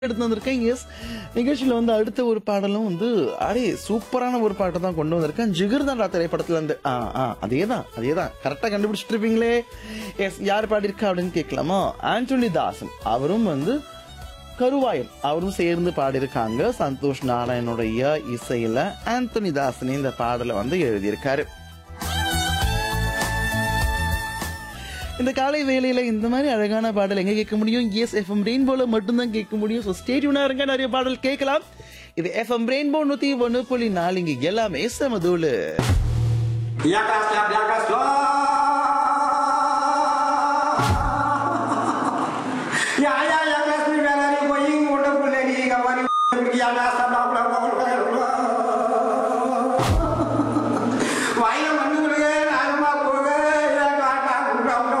எடுத்து வந்திருக்கேன் எஸ் நிகழ்ச்சியில வந்து அடுத்த ஒரு பாடலும் வந்து அடே சூப்பரான ஒரு பாட்டை தான் கொண்டு வந்திருக்கேன் ஜிகிர்தாண்டா திரைப்படத்துல இருந்து ஆ ஆ அதே தான் அதே தான் கரெக்டா கண்டுபிடிச்சிட்டு இருப்பீங்களே எஸ் யார் பாடியிருக்கா அப்படின்னு கேட்கலாமா ஆண்டோனி தாசன் அவரும் வந்து கருவாயன் அவரும் சேர்ந்து பாடியிருக்காங்க சந்தோஷ் நாராயணுடைய இசையில ஆந்தோனி தாசன் இந்த பாடலை வந்து எழுதியிருக்காரு இந்த காலை வேளையில இந்த மாதிரி அழகான பாடல் எங்க கேட்க முடியும் எஸ் எஃப்எம் ரெயின்போல மட்டும்தான் கேட்க முடியும் ஸோ ஸ்டேடியூனா இருங்க நிறைய பாடல் கேட்கலாம் இது எஃப்எம் ரெயின்போ நூத்தி ஒன்னு புள்ளி நாலு இங்க எல்லாமே சமதூளு Di atas, di atas, di atas, wah. Ya, ya.